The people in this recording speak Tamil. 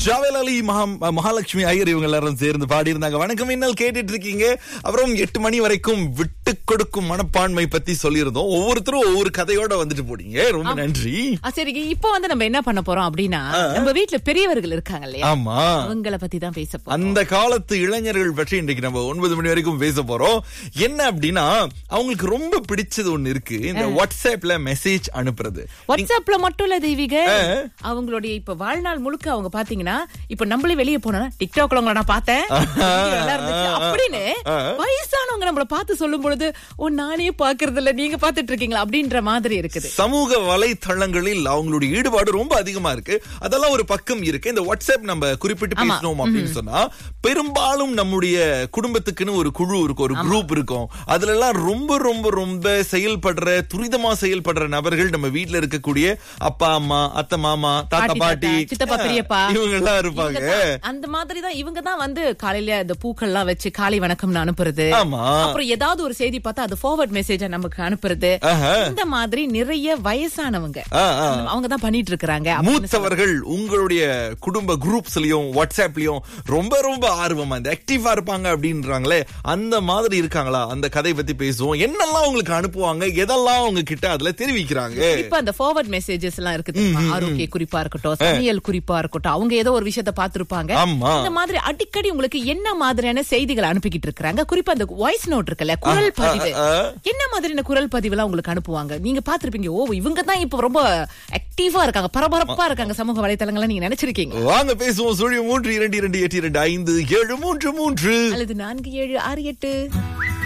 ஜாவேல் அலி மகா மகாலட்சுமி ஐயர் இவங்க எல்லாரும் சேர்ந்து பாடியிருந்தாங்க வணக்கம் இன்னல் கேட்டுட்டு இருக்கீங்க அப்புறம் எட்டு மணி வரைக்கும் விட்டு கொடுக்கும் மனப்பான்மை பத்தி சொல்லியிருந்தோம் ஒவ்வொருத்தரும் ஒவ்வொரு கதையோட வந்துட்டு போனீங்க ரொம்ப நன்றி ஆ, சரி இப்போ வந்து நம்ம என்ன பண்ண போறோம் அப்படின்னா நம்ம வீட்ல பெரியவர்கள் இருக்காங்க இல்லையா ஆமா அவங்கள பத்தி தான் பேச போறோம் அந்த காலத்து இளைஞர்கள் பற்றி இன்றைக்கு நம்ம ஒன்பது மணி வரைக்கும் பேச போறோம் என்ன அப்படின்னா அவங்களுக்கு ரொம்ப பிடிச்சது ஒண்ணு இருக்கு இந்த வாட்ஸ்அப்ல மெசேஜ் அனுப்புறது வாட்ஸ்அப்ல மட்டும் இல்ல தெய்வீக அவங்களுடைய இப்ப வாழ்நாள் முழுக்க அவங்க பாத்தீங்கன்னா இப்ப நம்மளே வெளிய போனா டிக்டாக்ல உங்களை நான் பார்த்தேன் video நல்லா இருந்துச்சு அப்படின்னு வயசானவங்க நம்மள பார்த்து சொல்லும் பொழுது ஓ நானே பாக்குறது இல்ல நீங்க பாத்துட்டு இருக்கீங்களா அப்படின்ற மாதிரி இருக்குது சமூக வலைத்தளங்களில் அவங்களுடைய ஈடுபாடு ரொம்ப அதிகமா இருக்கு அதெல்லாம் ஒரு பக்கம் இருக்கு இந்த வாட்ஸ்அப் நம்ம குறிப்பிட்டு பேசணும் அப்படின்னு சொன்னா பெரும்பாலும் நம்முடைய குடும்பத்துக்குன்னு ஒரு குழு இருக்கும் ஒரு குரூப் இருக்கும் அதுல எல்லாம் ரொம்ப ரொம்ப ரொம்ப செயல்படுற துரிதமா செயல்படுற நபர்கள் நம்ம வீட்ல இருக்கக்கூடிய அப்பா அம்மா அத்தை மாமா தாத்தா பாட்டி, பாட்டி தாத்தா, சித்தப்பா, பெரியப்பா. இவங்க எல்லாம் இருப்பாங்க இவங்கதான், அந்த மாதிரி தான் இவங்க தான் வந்து காலையில இந்த பூக்கள்லாம் வச்சு காலை வணக்கம்னு அனுப்புறது ஆமா அப்புறம் ஏதாவது ஒரு செய்தி பார்த்தா அது ஃபார்வர்ட் மெசேஜ நமக்கு அனுப்புறது ஆஹா. இந்த மாதிரி நிறைய வயசானவங்க ஆ, ஆ. அவங்க தான் பண்ணிட்டு இருக்காங்க மூத்தவர்கள் உங்களுடைய குடும்ப குரூப்ஸ்லயும் வாட்ஸ்அப்லயும் ரொம்ப ரொம்ப ஆர்வமா இந்த ஆக்டிவா இருப்பாங்க அப்படின்றாங்களே அந்த மாதிரி இருக்காங்களா அந்த கதை பத்தி பேசுவோம் என்னெல்லாம் உங்களுக்கு அனுப்புவாங்க எதெல்லாம் உங்க கிட்ட அதுல தெரிவிக்கிறாங்க இப்ப அந்த ஃபார்வர்ட் மெசேஜஸ் எல்லாம் இருக்கு தெரியுமா? ஆரோக்கிய குறிப்பா இருக்கட்டும் சமையல் குறிப்பா இருக்கட்டும் அவங்க ஏதோ ஒரு விஷயத்த பார்த்திருப்பாங்க ஆமா இந்த மாதிரி அடிக்கடி உங்களுக்கு என்ன மாதிரியான செய்திகள் அனுப்பிக்கிட்டு இருக்காங்க குறிப்பா அந்த வாய்ஸ் நோட் இருக்குல்ல குரல் பதிவு ஆ, ஆ. என்ன மாதிரியான குரல் பதிவு எல்லாம் உங்களுக்கு அனுப்புவாங்க நீங்க பாத்திருப்பீங்க ஓ இவங்க தான் இப்ப ரொம்ப ஆக்டிவா இருக்காங்க பரபரப்பா இருக்காங்க சமூக வலைத்தளங்களை நீங்க நினைச்சிருக்கீங்க வாங்க பேசுவோம் சுழி மூன்று இரண்டு இரண்டு எட்டு இரண்டு ஐந்து ஏழு மூன்று மூன்று அல்லது நான்கு ஏழு ஆறு எட்டு